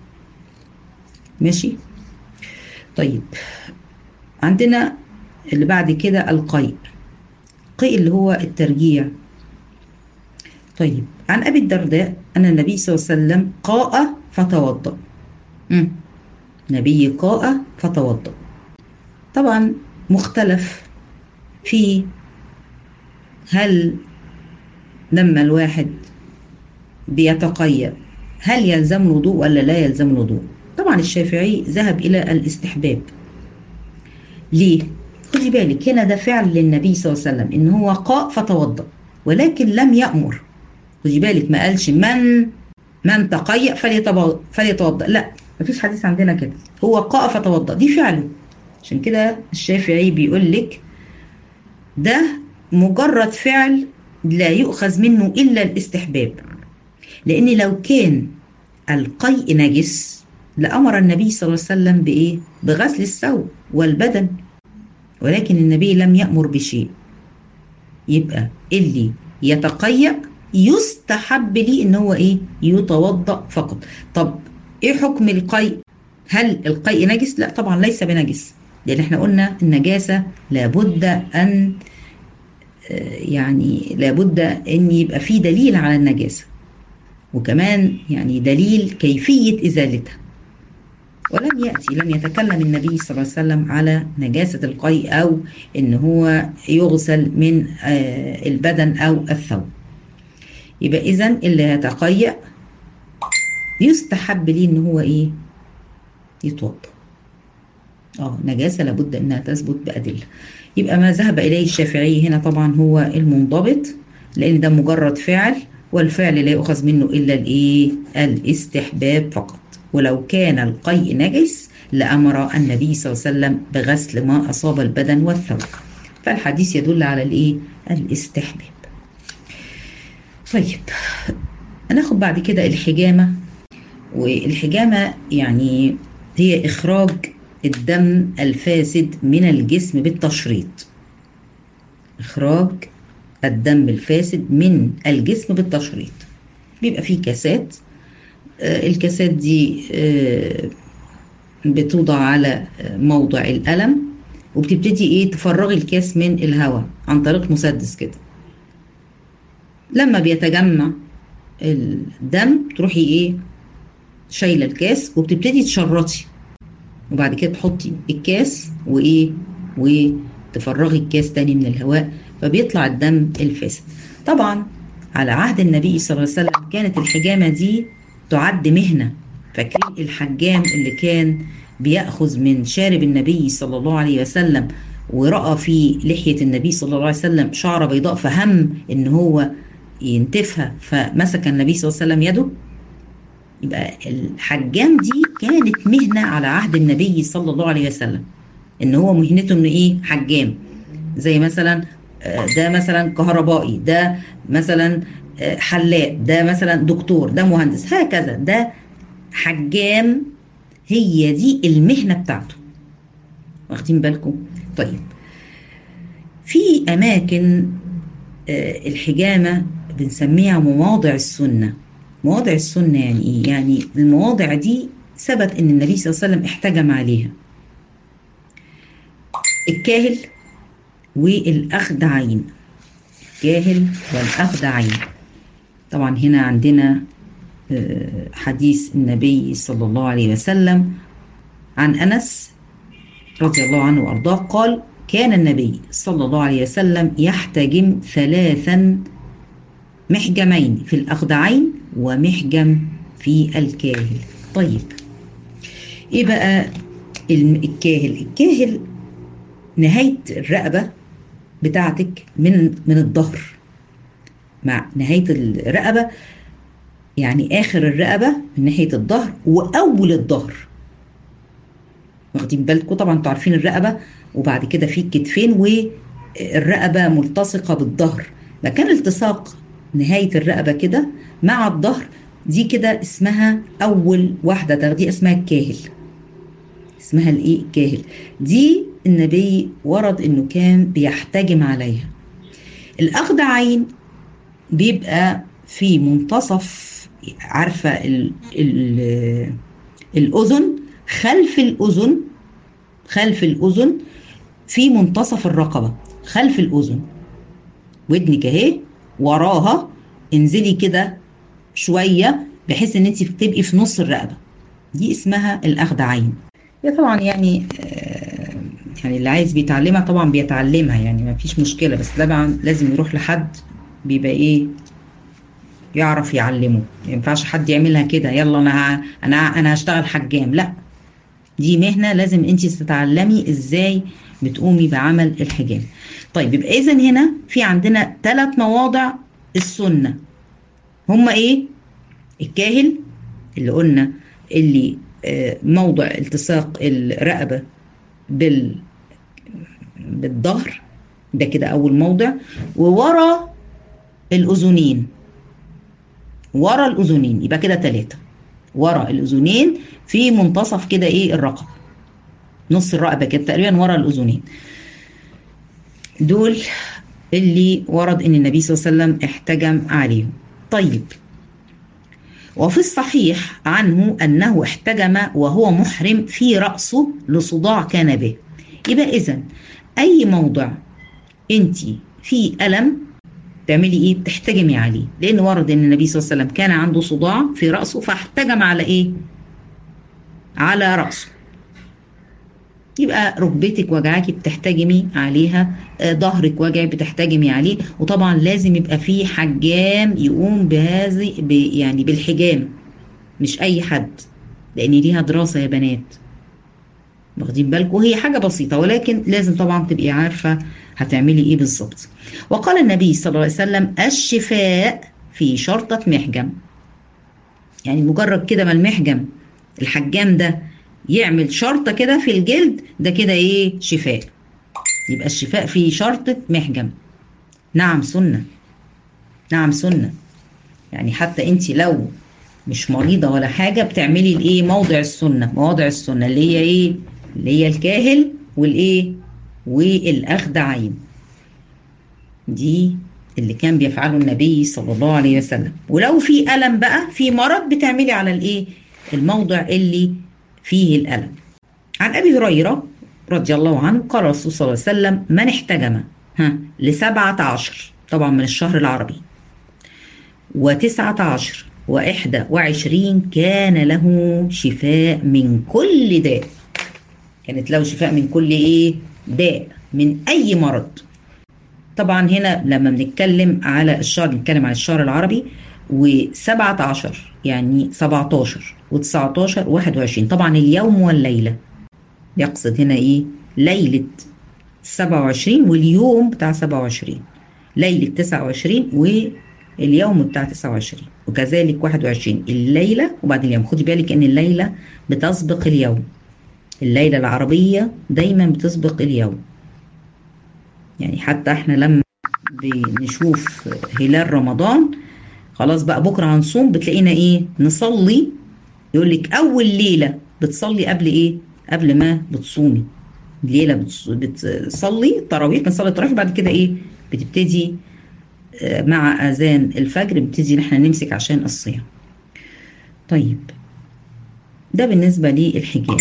ماشي طيب عندنا اللي بعد كده القيء القيء اللي هو الترجيع طيب عن أبي الدرداء أن النبي صلى الله عليه وسلم قاء فتوضأ مم. نبي قاء فتوضأ طبعا مختلف في هل لما الواحد بيتقيأ هل يلزم الوضوء ولا لا يلزم الوضوء طبعا الشافعي ذهب إلى الاستحباب ليه؟ خدي بالك هنا ده فعل للنبي صلى الله عليه وسلم إن هو قاء فتوضأ ولكن لم يأمر خدي بالك ما قالش من من تقيأ فليتوضأ لا مفيش حديث عندنا كده هو قاء فتوضأ دي فعله عشان كده الشافعي بيقول لك ده مجرد فعل لا يؤخذ منه إلا الاستحباب لأن لو كان القيء نجس لأمر النبي صلى الله عليه وسلم بإيه؟ بغسل الثوب والبدن ولكن النبي لم يأمر بشيء يبقى اللي يتقيأ يستحب لي ان هو ايه يتوضا فقط طب ايه حكم القيء هل القيء نجس لا طبعا ليس بنجس لان احنا قلنا النجاسه لابد ان يعني لابد ان يبقى في دليل على النجاسه وكمان يعني دليل كيفيه ازالتها ولم ياتي لم يتكلم النبي صلى الله عليه وسلم على نجاسه القيء او ان هو يغسل من البدن او الثوب يبقى اذا اللي يتقيأ يستحب ليه ان هو ايه يتوضا اه نجاسه لابد انها تثبت بادله يبقى ما ذهب اليه الشافعي هنا طبعا هو المنضبط لان ده مجرد فعل والفعل لا يؤخذ منه الا الايه الاستحباب فقط ولو كان القيء نجس لامر النبي صلى الله عليه وسلم بغسل ما اصاب البدن والثوب فالحديث يدل على الايه الاستحباب طيب هناخد بعد كده الحجامة والحجامة يعني هي إخراج الدم الفاسد من الجسم بالتشريط إخراج الدم الفاسد من الجسم بالتشريط بيبقى فيه كاسات آه الكاسات دي آه بتوضع على موضع الألم وبتبتدي ايه تفرغي الكاس من الهواء عن طريق مسدس كده لما بيتجمع الدم تروحي ايه شايله الكاس وبتبتدي تشرطي وبعد كده تحطي الكاس وايه وتفرغي الكاس تاني من الهواء فبيطلع الدم الفاسد طبعا على عهد النبي صلى الله عليه وسلم كانت الحجامه دي تعد مهنه فاكرين الحجام اللي كان بياخذ من شارب النبي صلى الله عليه وسلم وراى في لحيه النبي صلى الله عليه وسلم شعره بيضاء فهم ان هو ينتفها فمسك النبي صلى الله عليه وسلم يده يبقى الحجام دي كانت مهنة على عهد النبي صلى الله عليه وسلم ان هو مهنته انه ايه حجام زي مثلا ده مثلا كهربائي ده مثلا حلاق ده مثلا دكتور ده مهندس هكذا ده حجام هي دي المهنة بتاعته واخدين بالكم طيب في اماكن الحجامة بنسميها مواضع السنة مواضع السنة يعني ايه؟ يعني المواضع دي ثبت ان النبي صلى الله عليه وسلم احتجم عليها الكاهل والأخدعين الكاهل والأخدعين طبعا هنا عندنا حديث النبي صلى الله عليه وسلم عن أنس رضي الله عنه وأرضاه قال كان النبي صلى الله عليه وسلم يحتجم ثلاثا محجمين في الأخدعين ومحجم في الكاهل طيب ايه بقى الكاهل الكاهل نهاية الرقبة بتاعتك من من الظهر مع نهاية الرقبة يعني آخر الرقبة من ناحية الظهر وأول الظهر واخدين بالكم طبعا انتوا عارفين الرقبة وبعد كده في الكتفين والرقبة ملتصقة بالظهر مكان التصاق نهاية الرقبة كده مع الظهر دي كده اسمها أول واحدة تاخديها اسمها الكاهل اسمها الايه الكاهل دي النبي ورد انه كان بيحتجم عليها الأخدعين بيبقى في منتصف عارفة ال ال الأذن خلف الأذن خلف الأذن في منتصف الرقبة خلف الأذن ودنك اهي وراها انزلي كده شويه بحيث ان انت بتبقي في نص الرقبه دي اسمها الاخذ عين هي طبعا يعني آه، يعني اللي عايز بيتعلمها طبعا بيتعلمها يعني ما فيش مشكله بس طبعا لازم يروح لحد بيبقى ايه يعرف يعلمه ما ينفعش حد يعملها كده يلا انا ه- انا انا هشتغل حجام لا دي مهنه لازم انت تتعلمي ازاي بتقومي بعمل الحجام طيب يبقى اذا هنا في عندنا ثلاث مواضع السنه هما ايه الكاهل اللي قلنا اللي آه، موضع التصاق الرقبه بال بالظهر ده كده اول موضع وورا الاذنين ورا الاذنين يبقى كده ثلاثه ورا الاذنين في منتصف كده ايه الرقبه نص الرقبه كده تقريبا ورا الاذنين دول اللي ورد ان النبي صلى الله عليه وسلم احتجم عليهم طيب وفي الصحيح عنه انه احتجم وهو محرم في راسه لصداع كان به يبقى اذا اي موضع انت في الم تعملي ايه بتحتجمي عليه لان ورد ان النبي صلى الله عليه وسلم كان عنده صداع في راسه فاحتجم على ايه على راسه يبقى ركبتك وجعاكي بتحتجمي عليها آه، ظهرك وجعك بتحتجمي عليه وطبعا لازم يبقى في حجام يقوم بهذه ب- يعني بالحجام مش اي حد لان ليها دراسه يا بنات واخدين بالكم هي حاجه بسيطه ولكن لازم طبعا تبقي عارفه هتعملي ايه بالظبط وقال النبي صلى الله عليه وسلم الشفاء في شرطه محجم يعني مجرد كده ما المحجم الحجام ده يعمل شرطه كده في الجلد ده كده ايه شفاء يبقى الشفاء في شرطه محجم نعم سنه نعم سنه يعني حتى انت لو مش مريضه ولا حاجه بتعملي الايه موضع السنه مواضع السنه اللي هي ايه اللي هي الكاهل والايه والاخذ عين دي اللي كان بيفعله النبي صلى الله عليه وسلم ولو في الم بقى في مرض بتعملي على الايه الموضع اللي فيه الالم عن ابي هريره رضي الله عنه قال الرسول صلى الله عليه وسلم من احتجم ها لسبعة عشر طبعا من الشهر العربي وتسعة عشر وإحدى وعشرين كان له شفاء من كل داء كانت له شفاء من كل إيه داء من أي مرض طبعا هنا لما بنتكلم على الشهر بنتكلم على الشهر العربي وسبعة عشر يعني سبعة عشر وتسعة عشر واحد وعشرين طبعا اليوم والليلة يقصد هنا إيه ليلة سبعة وعشرين واليوم بتاع سبعة وعشرين ليلة تسعة وعشرين واليوم بتاع تسعة وعشرين وكذلك واحد وعشرين الليلة وبعد اليوم خدي بالك إن الليلة بتسبق اليوم الليلة العربية دايما بتسبق اليوم يعني حتى احنا لما بنشوف هلال رمضان خلاص بقى بكره هنصوم بتلاقينا ايه نصلي يقول لك اول ليله بتصلي قبل ايه قبل ما بتصومي ليله بتص- بتصلي التراويح بنصلي التراويح بعد كده ايه بتبتدي آه، مع اذان الفجر بنبتدي ان احنا نمسك عشان الصيام طيب ده بالنسبه للحجاب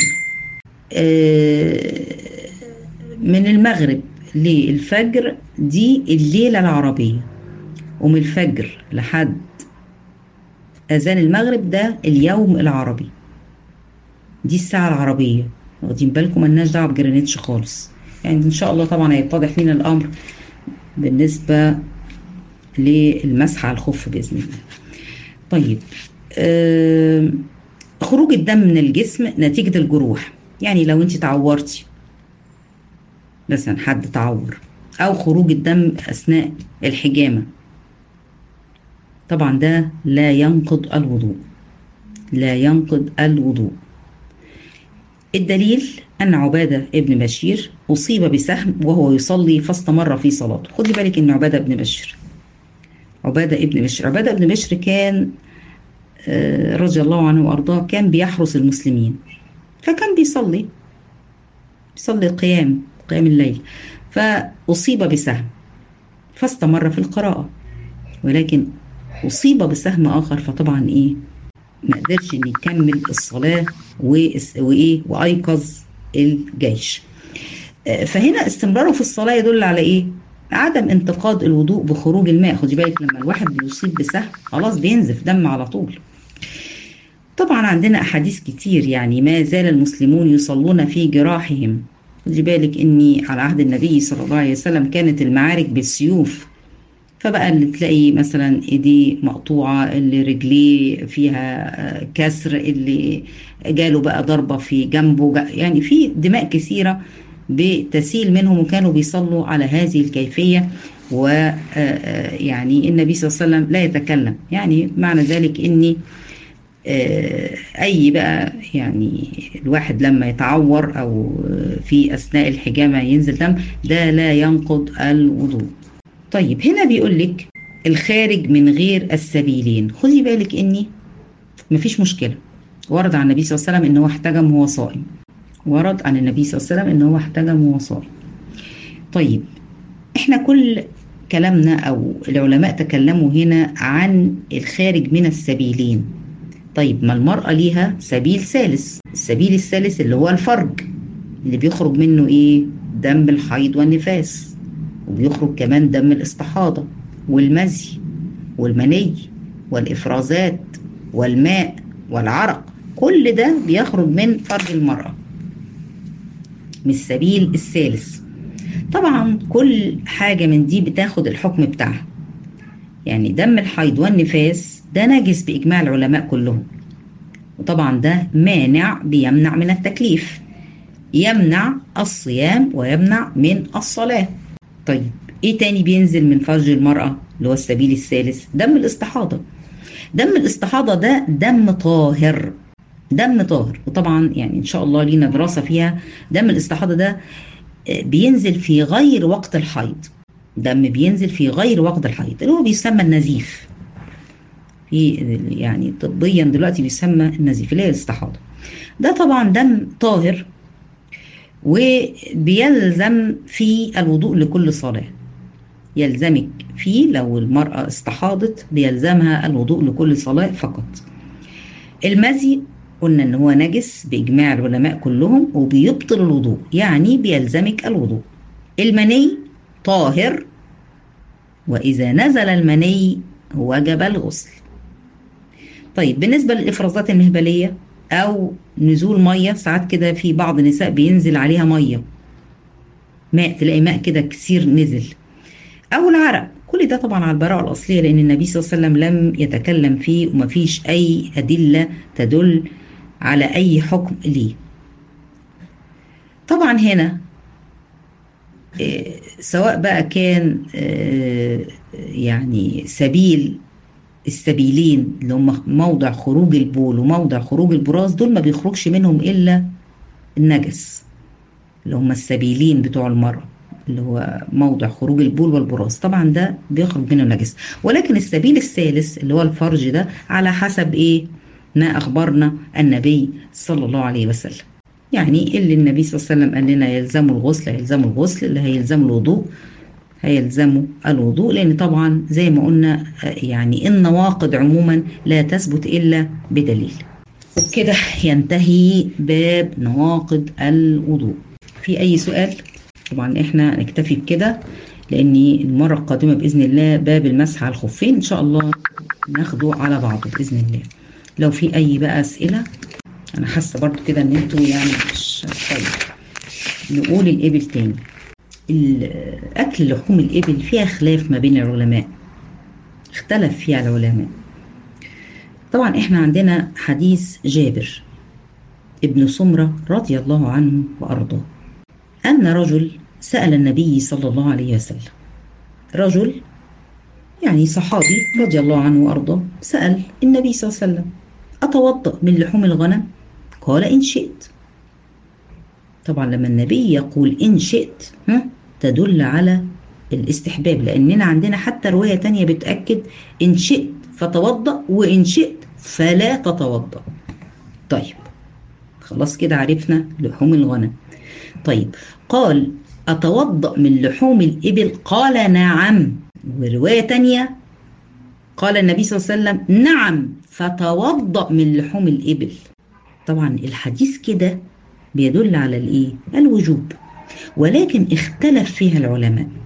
آه، من المغرب للفجر دي الليله العربيه ومن الفجر لحد اذان المغرب ده اليوم العربي دي الساعه العربيه واخدين بالكم ملناش دعوه بجرينتش خالص يعني ان شاء الله طبعا هيتضح لنا الامر بالنسبه للمسح على الخف باذن الله طيب آم، خروج الدم من الجسم نتيجه الجروح يعني لو انت تعورتي مثلا حد تعور او خروج الدم اثناء الحجامه طبعا ده لا ينقض الوضوء لا ينقض الوضوء الدليل أن عبادة ابن بشير أصيب بسهم وهو يصلي فاستمر في صلاته خدي بالك أن عبادة ابن بشير عبادة ابن بشير عبادة ابن بشير كان آه، رضي الله عنه وأرضاه كان بيحرس المسلمين فكان بيصلي بيصلي القيام قيام الليل فأصيب بسهم فاستمر في القراءة ولكن أصيب بسهم آخر فطبعا إيه ما قدرش إن يكمل الصلاة وإس- وإيه وأيقظ الجيش آه، فهنا استمراره في الصلاة يدل على إيه؟ عدم انتقاد الوضوء بخروج الماء خدي بالك لما الواحد بيصيب بسهم خلاص بينزف دم على طول طبعا عندنا احاديث كتير يعني ما زال المسلمون يصلون في جراحهم خدي بالك اني على عهد النبي صلى الله عليه وسلم كانت المعارك بالسيوف فبقى اللي تلاقي مثلا ايديه مقطوعه اللي رجليه فيها كسر اللي جاله بقى ضربه في جنبه يعني في دماء كثيره بتسيل منهم وكانوا بيصلوا على هذه الكيفيه ويعني النبي صلى الله عليه وسلم لا يتكلم يعني معنى ذلك اني اي بقى يعني الواحد لما يتعور او في اثناء الحجامه ينزل دم ده لا ينقض الوضوء طيب هنا بيقول لك الخارج من غير السبيلين خدي بالك اني مفيش مشكله ورد عن النبي صلى الله عليه وسلم ان هو احتجم وهو صائم ورد عن النبي صلى الله عليه وسلم ان هو احتجم وهو صائم طيب احنا كل كلامنا او العلماء تكلموا هنا عن الخارج من السبيلين طيب ما المرأة ليها سبيل ثالث السبيل الثالث اللي هو الفرج اللي بيخرج منه ايه دم الحيض والنفاس وبيخرج كمان دم الاستحاضة والمزي والمني والإفرازات والماء والعرق كل ده بيخرج من فرج المرأة من السبيل الثالث طبعا كل حاجة من دي بتاخد الحكم بتاعها يعني دم الحيض والنفاس ده نجس بإجماع العلماء كلهم وطبعا ده مانع بيمنع من التكليف يمنع الصيام ويمنع من الصلاة طيب ايه تاني بينزل من فرج المرأة اللي هو السبيل الثالث دم الاستحاضة دم الاستحاضة ده دم طاهر دم طاهر وطبعا يعني ان شاء الله لينا دراسة فيها دم الاستحاضة ده بينزل في غير وقت الحيض دم بينزل في غير وقت الحيض اللي هو بيسمى النزيف في يعني طبيا دلوقتي بيسمى النزيف اللي هي الاستحاضة ده طبعا دم طاهر وبيلزم في الوضوء لكل صلاة يلزمك فيه لو المرأة استحاضت بيلزمها الوضوء لكل صلاة فقط المزي قلنا ان هو نجس باجماع العلماء كلهم وبيبطل الوضوء يعني بيلزمك الوضوء المني طاهر واذا نزل المني وجب الغسل طيب بالنسبه للافرازات المهبليه او نزول ميه ساعات كده في بعض النساء بينزل عليها ميه ماء تلاقي ماء كده كثير نزل او العرق كل ده طبعا على البراءة الأصلية لأن النبي صلى الله عليه وسلم لم يتكلم فيه ومفيش أي أدلة تدل على أي حكم ليه طبعا هنا سواء بقى كان يعني سبيل السبيلين اللي هم موضع خروج البول وموضع خروج البراز دول ما بيخرجش منهم إلا النجس اللي هم السبيلين بتوع المرأة اللي هو موضع خروج البول والبراز طبعا ده بيخرج منه نجس ولكن السبيل الثالث اللي هو الفرج ده على حسب ايه ما اخبرنا النبي صلى الله عليه وسلم يعني اللي النبي صلى الله عليه وسلم قال لنا يلزموا الغسل هيلزموا الغسل اللي هيلزموا الوضوء هيلزموا الوضوء لان طبعا زي ما قلنا يعني النواقض عموما لا تثبت الا بدليل وبكده ينتهي باب نواقض الوضوء في اي سؤال طبعا احنا نكتفي بكده لان المره القادمه باذن الله باب المسح على الخفين ان شاء الله ناخده على بعضه باذن الله لو في اي بقى اسئله انا حاسه برضو كده ان انتوا يعني مش طيب نقول الابل تاني اكل لحوم الابل فيها خلاف ما بين العلماء اختلف فيها العلماء طبعا احنا عندنا حديث جابر ابن سمره رضي الله عنه وارضاه أن رجل سأل النبي صلى الله عليه وسلم رجل يعني صحابي رضي الله عنه وأرضاه سأل النبي صلى الله عليه وسلم أتوضأ من لحوم الغنم قال إن شئت طبعا لما النبي يقول إن شئت ها تدل على الاستحباب لأننا عندنا حتى رواية تانية بتأكد إن شئت فتوضأ وإن شئت فلا تتوضأ طيب خلاص كده عرفنا لحوم الغنم طيب قال أتوضأ من لحوم الإبل قال نعم ورواية تانية قال النبي صلى الله عليه وسلم نعم فتوضأ من لحوم الإبل طبعا الحديث كده بيدل على الإيه الوجوب ولكن اختلف فيها العلماء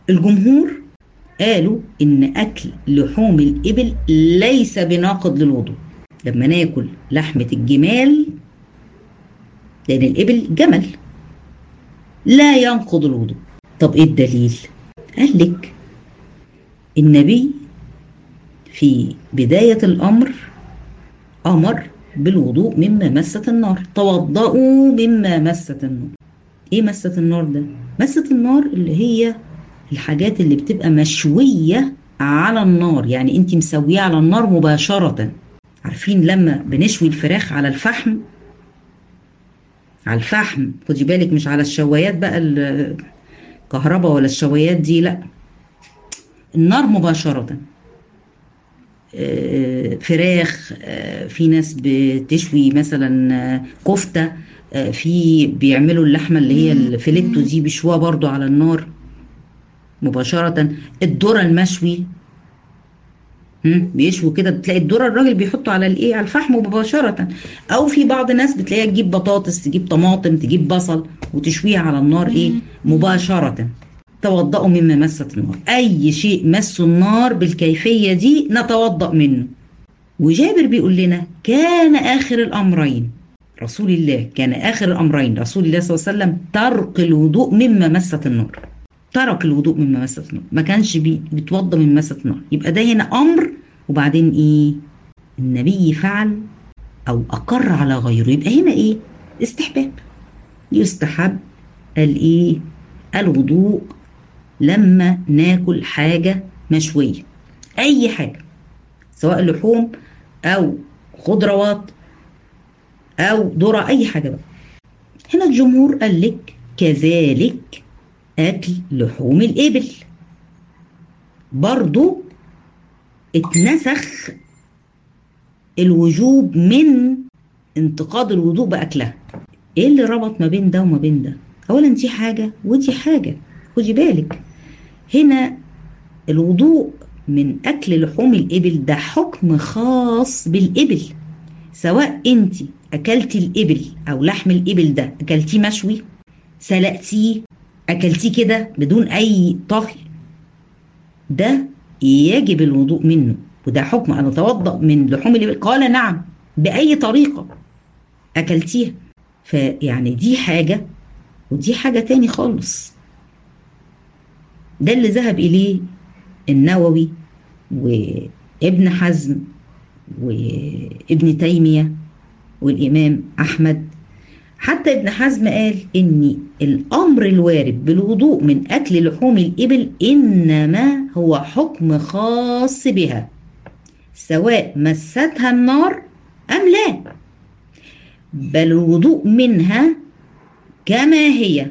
الجمهور قالوا ان اكل لحوم الابل ليس بناقض للوضوء لما ناكل لحمه الجمال لان الابل جمل لا ينقض الوضوء طب ايه الدليل قال لك النبي في بدايه الامر امر بالوضوء مما مست النار توضؤوا مما مست النار ايه مست النار ده مست النار اللي هي الحاجات اللي بتبقى مشوية على النار يعني انت مسويه على النار مباشرة عارفين لما بنشوي الفراخ على الفحم على الفحم خدي بالك مش على الشوايات بقى الكهرباء ولا الشوايات دي لا النار مباشرة فراخ في ناس بتشوي مثلا كفتة في بيعملوا اللحمة اللي هي الفيليتو دي بيشوها برضو على النار مباشرة الذرة المشوي بيشوي كده بتلاقي الذرة الراجل بيحطه على الايه على الفحم مباشرة او في بعض الناس بتلاقيها تجيب بطاطس تجيب طماطم تجيب بصل وتشويها على النار ايه مباشرة توضأوا مما مست النار اي شيء مس النار بالكيفية دي نتوضأ منه وجابر بيقول لنا كان اخر الامرين رسول الله كان اخر الامرين رسول الله صلى الله عليه وسلم ترك الوضوء مما مست النار ترك الوضوء مما مست النار ما كانش بي بيتوضا من مست النار يبقى ده هنا امر وبعدين ايه النبي فعل او اقر على غيره يبقى هنا ايه استحباب يستحب الايه الوضوء لما ناكل حاجه مشويه اي حاجه سواء لحوم او خضروات او ذره اي حاجه بقى هنا الجمهور قال لك كذلك أكل لحوم الإبل برضو اتنسخ الوجوب من انتقاد الوضوء بأكلها ايه اللي ربط ما بين ده وما بين ده اولا دي حاجة ودي حاجة خدي بالك هنا الوضوء من اكل لحوم الابل ده حكم خاص بالابل سواء انت اكلتي الابل او لحم الابل ده اكلتيه مشوي سلقتيه اكلتيه كده بدون اي طهي ده يجب الوضوء منه وده حكم انا اتوضا من لحوم الابل قال نعم باي طريقه اكلتيها فيعني دي حاجه ودي حاجه تاني خالص ده اللي ذهب اليه النووي وابن حزم وابن تيميه والامام احمد حتى ابن حزم قال ان الامر الوارد بالوضوء من اكل لحوم الابل انما هو حكم خاص بها سواء مستها النار ام لا بل الوضوء منها كما هي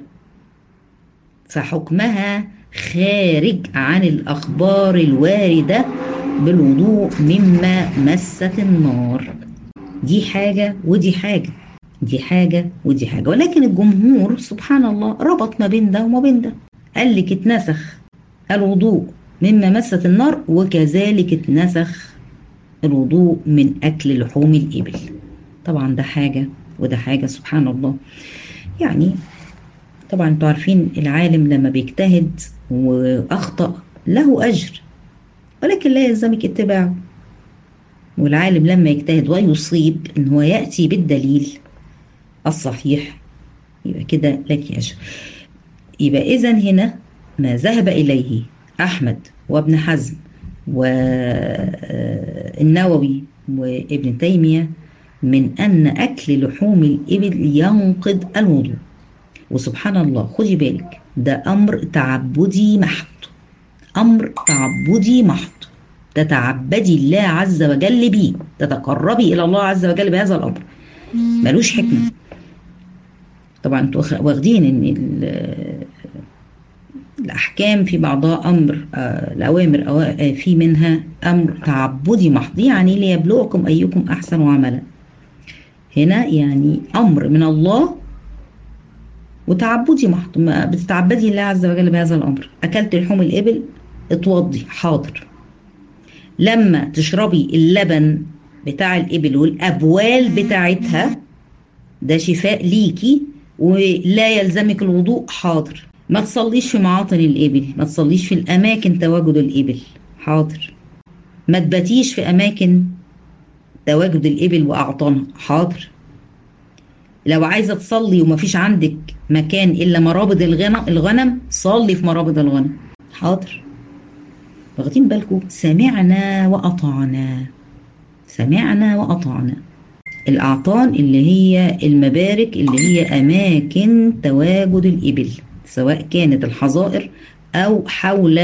فحكمها خارج عن الاخبار الوارده بالوضوء مما مست النار دي حاجه ودي حاجه دي حاجة ودي حاجة ولكن الجمهور سبحان الله ربط ما بين ده وما بين ده قال لك اتنسخ الوضوء مما مست النار وكذلك اتنسخ الوضوء من أكل لحوم الإبل طبعا ده حاجة وده حاجة سبحان الله يعني طبعا انتوا عارفين العالم لما بيجتهد وأخطأ له أجر ولكن لا يلزمك اتباعه والعالم لما يجتهد ويصيب ان هو ياتي بالدليل الصحيح يبقى كده لك أجر يبقى إذا هنا ما ذهب إليه أحمد وابن حزم والنووي وابن تيمية من أن أكل لحوم الإبل ينقض الوضوء وسبحان الله خدي بالك ده أمر تعبدي محض أمر تعبدي محض تتعبدي الله عز وجل به تتقربي إلى الله عز وجل بهذا الأمر ملوش حكمة طبعا انتوا واخدين ان الاحكام في بعضها امر الاوامر أو في منها امر تعبدي محض يعني ليبلوكم ايكم احسن عملا هنا يعني امر من الله وتعبدي محض ما بتتعبدي الله عز وجل بهذا الامر اكلت لحوم الابل اتوضي حاضر لما تشربي اللبن بتاع الابل والابوال بتاعتها ده شفاء ليكي ولا يلزمك الوضوء حاضر ما تصليش في معاطن الإبل ما تصليش في الأماكن تواجد الإبل حاضر ما تباتيش في أماكن تواجد الإبل وأعطانها حاضر لو عايزة تصلي ومفيش عندك مكان إلا مرابض الغنم الغنم صلي في مرابض الغنم حاضر واخدين بالكم سمعنا وأطعنا سمعنا وأطعنا الأعطان اللي هي المبارك اللي هي أماكن تواجد الإبل سواء كانت الحظائر أو حول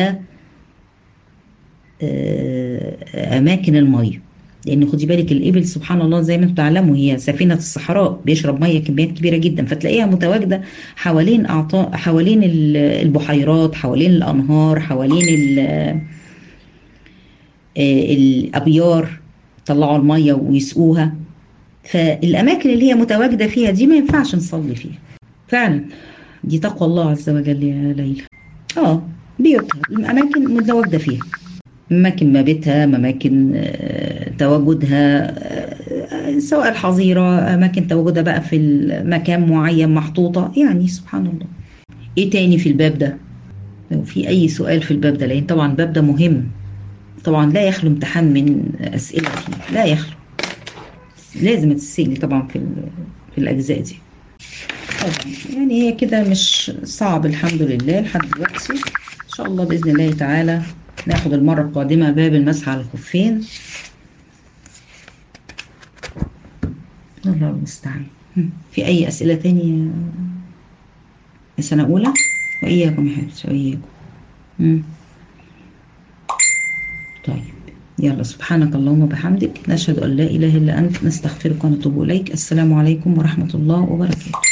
أماكن المية لأن خدي بالك الإبل سبحان الله زي ما انتم تعلموا هي سفينة الصحراء بيشرب مية كميات كبيرة جدا فتلاقيها متواجدة حوالين أعطاء حوالين البحيرات حوالين الأنهار حوالين الأبيار طلعوا المية ويسقوها فالأماكن اللي هي متواجدة فيها دي ما ينفعش نصلي فيها فعلا دي تقوى الله عز وجل يا ليلى اه بيوتها الأماكن متواجدة فيها أماكن مبيتها أماكن تواجدها سواء الحظيرة أماكن تواجدها بقى في مكان معين محطوطة يعني سبحان الله إيه تاني في الباب ده لو في أي سؤال في الباب ده لأن طبعا الباب ده مهم طبعا لا يخلو امتحان من أسئلة فيه لا يخلو لازم تسألي طبعا في في الأجزاء دي طبعا يعني هي كده مش صعب الحمد لله لحد دلوقتي إن شاء الله بإذن الله تعالى ناخد المرة القادمة باب المسح على الخفين الله المستعان في أي أسئلة تانية يا سنة أولى وإياكم يا حبيبتي وإياكم طيب يلا سبحانك اللهم وبحمدك نشهد أن لا إله إلا أنت نستغفرك ونتوب إليك السلام عليكم ورحمة الله وبركاته